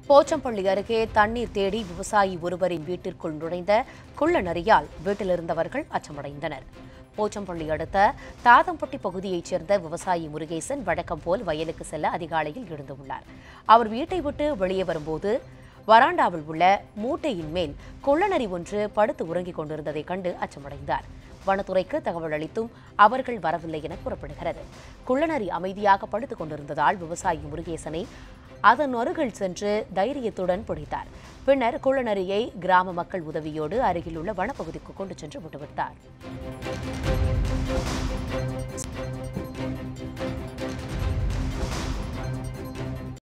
போச்சம்பள்ளி அருகே தண்ணீர் தேடி விவசாயி ஒருவரின் வீட்டிற்குள் நுழைந்த குள்ள நரியால் வீட்டிலிருந்தவர்கள் அச்சமடைந்தனர் போச்சம்பள்ளி அடுத்த தாதம்பட்டி பகுதியைச் சேர்ந்த விவசாயி முருகேசன் வழக்கம் போல் வயலுக்கு செல்ல அதிகாலையில் எழுந்துள்ளார் அவர் வீட்டை விட்டு வெளியே வரும்போது வராண்டாவில் உள்ள மூட்டையின் மேல் குள்ளநரி ஒன்று படுத்து உறங்கிக் கொண்டிருந்ததைக் கண்டு அச்சமடைந்தார் வனத்துறைக்கு தகவல் அளித்தும் அவர்கள் வரவில்லை என கூறப்படுகிறது குள்ளநரி அமைதியாக படுத்துக் கொண்டிருந்ததால் விவசாயி முருகேசனை அதன் அருகில் சென்று தைரியத்துடன் பிடித்தார் பின்னர் குள்ளநரியை கிராம மக்கள் உதவியோடு அருகிலுள்ள வனப்பகுதிக்கு கொண்டு சென்று விட்டுவிட்டார்